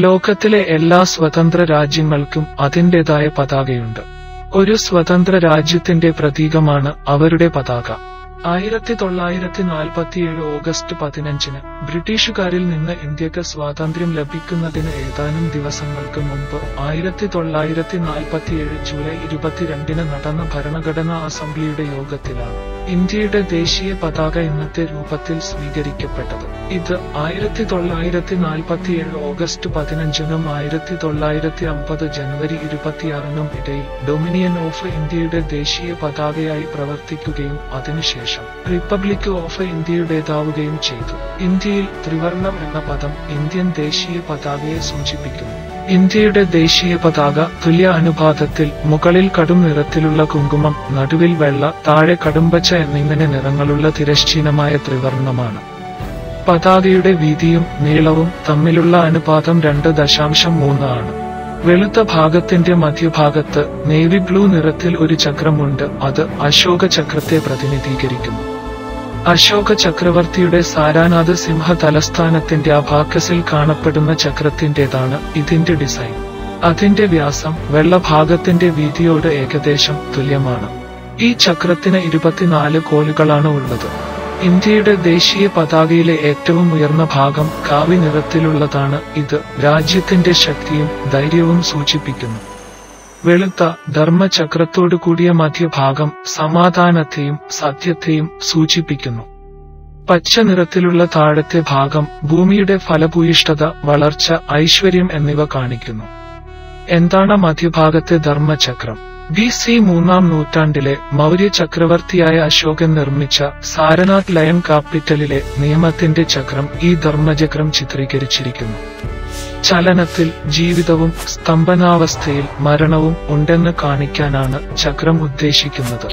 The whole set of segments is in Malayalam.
ലോകത്തിലെ എല്ലാ സ്വതന്ത്ര രാജ്യങ്ങൾക്കും അതിന്റേതായ പതാകയുണ്ട് ഒരു സ്വതന്ത്ര രാജ്യത്തിന്റെ പ്രതീകമാണ് അവരുടെ പതാക ആയിരത്തി തൊള്ളായിരത്തി നാൽപ്പത്തിയേഴ് ഓഗസ്റ്റ് പതിനഞ്ചിന് ബ്രിട്ടീഷുകാരിൽ നിന്ന് ഇന്ത്യക്ക് സ്വാതന്ത്ര്യം ലഭിക്കുന്നതിന് ഏതാനും ദിവസങ്ങൾക്ക് മുമ്പ് ആയിരത്തി തൊള്ളായിരത്തി നാൽപ്പത്തിയേഴ് ജൂലൈ ഇരുപത്തിരണ്ടിന് നടന്ന ഭരണഘടനാ അസംബ്ലിയുടെ യോഗത്തിലാണ് ഇന്ത്യയുടെ ദേശീയ പതാക ഇന്നത്തെ രൂപത്തിൽ സ്വീകരിക്കപ്പെട്ടത് ഇത് ആയിരത്തി തൊള്ളായിരത്തി നാൽപ്പത്തിയേഴ് ഓഗസ്റ്റ് പതിനഞ്ചിനും ആയിരത്തി തൊള്ളായിരത്തി അമ്പത് ജനുവരി ഇരുപത്തിയാറിനും ഇടയിൽ ഡൊമിനിയൻ ഓഫ് ഇന്ത്യയുടെ ദേശീയ പതാകയായി പ്രവർത്തിക്കുകയും അതിനുശേഷം റിപ്പബ്ലിക് ഓഫ് ഇന്ത്യയുടേതാവുകയും ചെയ്തു ഇന്ത്യയിൽ ത്രിവർണം എന്ന പദം ഇന്ത്യൻ ദേശീയ പതാകയെ സൂചിപ്പിക്കുന്നു ഇന്ത്യയുടെ ദേശീയ പതാക തുല്യ അനുപാതത്തിൽ മുകളിൽ കടും നിറത്തിലുള്ള കുങ്കുമം നടുവിൽ വെള്ള താഴെ കടുംപച്ച എന്നിങ്ങനെ നിറങ്ങളുള്ള തിരശ്ചീനമായ ത്രിവർണമാണ് പതാകയുടെ വീതിയും നീളവും തമ്മിലുള്ള അനുപാതം രണ്ട് ദശാംശം മൂന്ന് ആണ് വെളുത്ത ഭാഗത്തിന്റെ മധ്യഭാഗത്ത് നേവി ബ്ലൂ നിറത്തിൽ ഒരു ചക്രമുണ്ട് അത് അശോക ചക്രത്തെ പ്രതിനിധീകരിക്കുന്നു അശോക ചക്രവർത്തിയുടെ സാരാനാഥ് സിംഹ തലസ്ഥാനത്തിന്റെ അഭാക്കസിൽ കാണപ്പെടുന്ന ചക്രത്തിന്റേതാണ് ഇതിന്റെ ഡിസൈൻ അതിന്റെ വ്യാസം വെള്ളഭാഗത്തിന്റെ വീതിയോട് ഏകദേശം തുല്യമാണ് ഈ ചക്രത്തിന് ഇരുപത്തിനാല് കോലുകളാണ് ഉള്ളത് ഇന്ത്യയുടെ ദേശീയ പതാകയിലെ ഏറ്റവും ഉയർന്ന ഭാഗം കാവി നിറത്തിലുള്ളതാണ് ഇത് രാജ്യത്തിന്റെ ശക്തിയും ധൈര്യവും സൂചിപ്പിക്കുന്നു വെളുത്ത ധർമ്മചക്രത്തോടു കൂടിയ മധ്യഭാഗം സമാധാനത്തെയും സത്യത്തെയും സൂചിപ്പിക്കുന്നു പച്ച നിറത്തിലുള്ള താഴത്തെ ഭാഗം ഭൂമിയുടെ ഫലഭൂയിഷ്ഠത വളർച്ച ഐശ്വര്യം എന്നിവ കാണിക്കുന്നു എന്താണ് മധ്യഭാഗത്തെ ധർമ്മചക്രം ബി സി മൂന്നാം നൂറ്റാണ്ടിലെ മൗര്യ ചക്രവർത്തിയായ അശോകൻ നിർമ്മിച്ച സാരനാഥ് ലയൺ കാപ്പിറ്റലിലെ നിയമത്തിന്റെ ചക്രം ഈ ധർമ്മചക്രം ചിത്രീകരിച്ചിരിക്കുന്നു ചലനത്തിൽ ജീവിതവും സ്തംഭനാവസ്ഥയിൽ മരണവും ഉണ്ടെന്ന് കാണിക്കാനാണ് ചക്രം ഉദ്ദേശിക്കുന്നത്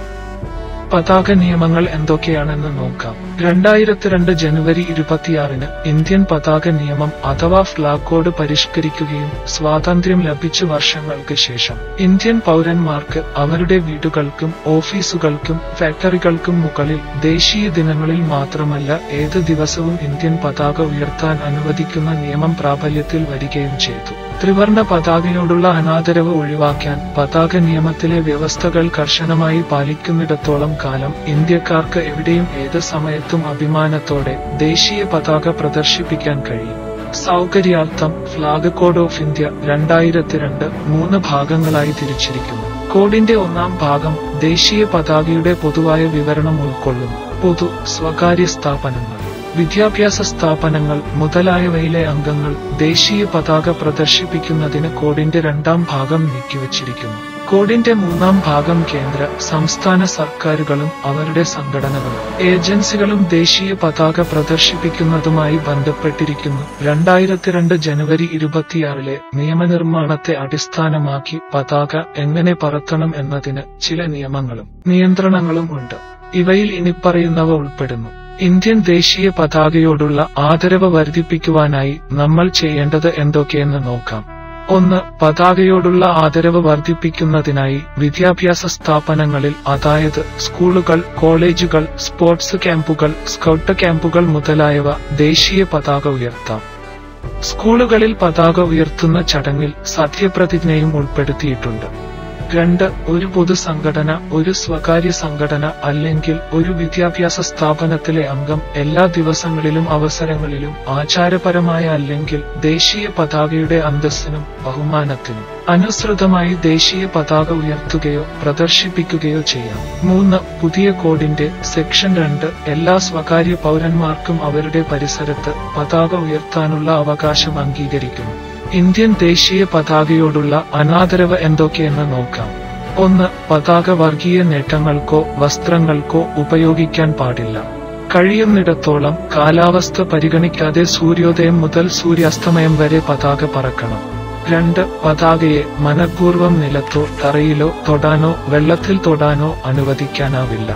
പതാക നിയമങ്ങൾ എന്തൊക്കെയാണെന്ന് നോക്കാം രണ്ടായിരത്തി രണ്ട് ജനുവരി ഇരുപത്തിയാറിന് ഇന്ത്യൻ പതാക നിയമം അഥവാ ഫ്ലാഗ് കോഡ് പരിഷ്കരിക്കുകയും സ്വാതന്ത്ര്യം ലഭിച്ച വർഷങ്ങൾക്ക് ശേഷം ഇന്ത്യൻ പൗരന്മാർക്ക് അവരുടെ വീടുകൾക്കും ഓഫീസുകൾക്കും ഫാക്ടറികൾക്കും മുകളിൽ ദേശീയ ദിനങ്ങളിൽ മാത്രമല്ല ഏത് ദിവസവും ഇന്ത്യൻ പതാക ഉയർത്താൻ അനുവദിക്കുന്ന നിയമം പ്രാബല്യത്തിൽ വരികയും ചെയ്തു ത്രിവർണ പതാകയോടുള്ള അനാദരവ് ഒഴിവാക്കാൻ പതാക നിയമത്തിലെ വ്യവസ്ഥകൾ കർശനമായി പാലിക്കുന്നിടത്തോളം കാലം ഇന്ത്യക്കാർക്ക് എവിടെയും ഏത് സമയത്തും അഭിമാനത്തോടെ ദേശീയ പതാക പ്രദർശിപ്പിക്കാൻ കഴിയും സൗകര്യാർത്ഥം ഫ്ലാഗ് കോഡ് ഓഫ് ഇന്ത്യ രണ്ടായിരത്തി രണ്ട് മൂന്ന് ഭാഗങ്ങളായി തിരിച്ചിരിക്കുന്നു കോഡിന്റെ ഒന്നാം ഭാഗം ദേശീയ പതാകയുടെ പൊതുവായ വിവരണം ഉൾക്കൊള്ളുന്നു പൊതു സ്വകാര്യ സ്ഥാപനങ്ങൾ വിദ്യാഭ്യാസ സ്ഥാപനങ്ങൾ മുതലായവയിലെ അംഗങ്ങൾ ദേശീയ പതാക പ്രദർശിപ്പിക്കുന്നതിന് കോഡിന്റെ രണ്ടാം ഭാഗം നീക്കിവച്ചിരിക്കുന്നു കോഡിന്റെ മൂന്നാം ഭാഗം കേന്ദ്ര സംസ്ഥാന സർക്കാരുകളും അവരുടെ സംഘടനകളും ഏജൻസികളും ദേശീയ പതാക പ്രദർശിപ്പിക്കുന്നതുമായി ബന്ധപ്പെട്ടിരിക്കുന്നു രണ്ടായിരത്തി രണ്ട് ജനുവരി ഇരുപത്തിയാറിലെ നിയമനിർമ്മാണത്തെ അടിസ്ഥാനമാക്കി പതാക എങ്ങനെ പറത്തണം എന്നതിന് ചില നിയമങ്ങളും നിയന്ത്രണങ്ങളും ഉണ്ട് ഇവയിൽ ഇനിപ്പറയുന്നവ ഉൾപ്പെടുന്നു ഇന്ത്യൻ ദേശീയ പതാകയോടുള്ള ആദരവ് വർദ്ധിപ്പിക്കുവാനായി നമ്മൾ ചെയ്യേണ്ടത് എന്തൊക്കെയെന്ന് നോക്കാം ഒന്ന് പതാകയോടുള്ള ആദരവ് വർദ്ധിപ്പിക്കുന്നതിനായി വിദ്യാഭ്യാസ സ്ഥാപനങ്ങളിൽ അതായത് സ്കൂളുകൾ കോളേജുകൾ സ്പോർട്സ് ക്യാമ്പുകൾ സ്കൗട്ട് ക്യാമ്പുകൾ മുതലായവ ദേശീയ പതാക ഉയർത്താം സ്കൂളുകളിൽ പതാക ഉയർത്തുന്ന ചടങ്ങിൽ സത്യപ്രതിജ്ഞയും ഉൾപ്പെടുത്തിയിട്ടുണ്ട് രണ്ട് ഒരു പൊതുസംഘടന ഒരു സ്വകാര്യ സംഘടന അല്ലെങ്കിൽ ഒരു വിദ്യാഭ്യാസ സ്ഥാപനത്തിലെ അംഗം എല്ലാ ദിവസങ്ങളിലും അവസരങ്ങളിലും ആചാരപരമായ അല്ലെങ്കിൽ ദേശീയ പതാകയുടെ അന്തസ്സിനും ബഹുമാനത്തിനും അനുസൃതമായി ദേശീയ പതാക ഉയർത്തുകയോ പ്രദർശിപ്പിക്കുകയോ ചെയ്യാം മൂന്ന് പുതിയ കോഡിന്റെ സെക്ഷൻ രണ്ട് എല്ലാ സ്വകാര്യ പൗരന്മാർക്കും അവരുടെ പരിസരത്ത് പതാക ഉയർത്താനുള്ള അവകാശം അംഗീകരിക്കുന്നു ഇന്ത്യൻ ദേശീയ പതാകയോടുള്ള അനാദരവ് എന്തൊക്കെയെന്ന് നോക്കാം ഒന്ന് പതാക വർഗീയ നേട്ടങ്ങൾക്കോ വസ്ത്രങ്ങൾക്കോ ഉപയോഗിക്കാൻ പാടില്ല കഴിയുന്നിടത്തോളം കാലാവസ്ഥ പരിഗണിക്കാതെ സൂര്യോദയം മുതൽ സൂര്യാസ്തമയം വരെ പതാക പറക്കണം രണ്ട് പതാകയെ മനഃപൂർവ്വം നിലത്തോ തറയിലോ തൊടാനോ വെള്ളത്തിൽ തൊടാനോ അനുവദിക്കാനാവില്ല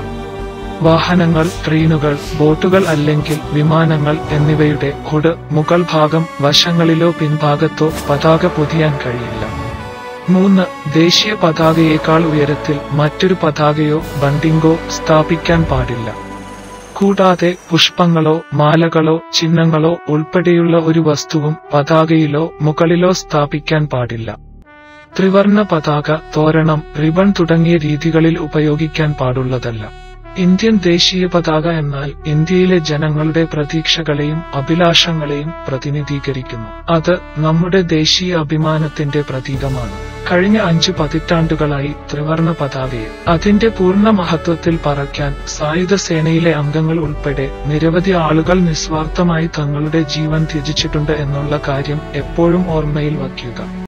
വാഹനങ്ങൾ ട്രെയിനുകൾ ബോട്ടുകൾ അല്ലെങ്കിൽ വിമാനങ്ങൾ എന്നിവയുടെ ഹുഡ് മുകൾ ഭാഗം വശങ്ങളിലോ പിൻഭാഗത്തോ പതാക പൊതിയാൻ കഴിയില്ല മൂന്ന് ദേശീയ പതാകയേക്കാൾ ഉയരത്തിൽ മറ്റൊരു പതാകയോ ബണ്ടിങ്ങോ സ്ഥാപിക്കാൻ പാടില്ല കൂടാതെ പുഷ്പങ്ങളോ മാലകളോ ചിഹ്നങ്ങളോ ഉൾപ്പെടെയുള്ള ഒരു വസ്തുവും പതാകയിലോ മുകളിലോ സ്ഥാപിക്കാൻ പാടില്ല ത്രിവർണ പതാക തോരണം റിബൺ തുടങ്ങിയ രീതികളിൽ ഉപയോഗിക്കാൻ പാടുള്ളതല്ല ഇന്ത്യൻ ദേശീയ പതാക എന്നാൽ ഇന്ത്യയിലെ ജനങ്ങളുടെ പ്രതീക്ഷകളെയും അഭിലാഷങ്ങളെയും പ്രതിനിധീകരിക്കുന്നു അത് നമ്മുടെ ദേശീയ അഭിമാനത്തിന്റെ പ്രതീകമാണ് കഴിഞ്ഞ അഞ്ചു പതിറ്റാണ്ടുകളായി ത്രിവർണ പതാകയെ അതിന്റെ പൂർണ്ണ മഹത്വത്തിൽ പറയ്ക്കാൻ സായുധ സേനയിലെ അംഗങ്ങൾ ഉൾപ്പെടെ നിരവധി ആളുകൾ നിസ്വാർത്ഥമായി തങ്ങളുടെ ജീവൻ ത്യജിച്ചിട്ടുണ്ട് എന്നുള്ള കാര്യം എപ്പോഴും ഓർമ്മയിൽ വയ്ക്കുക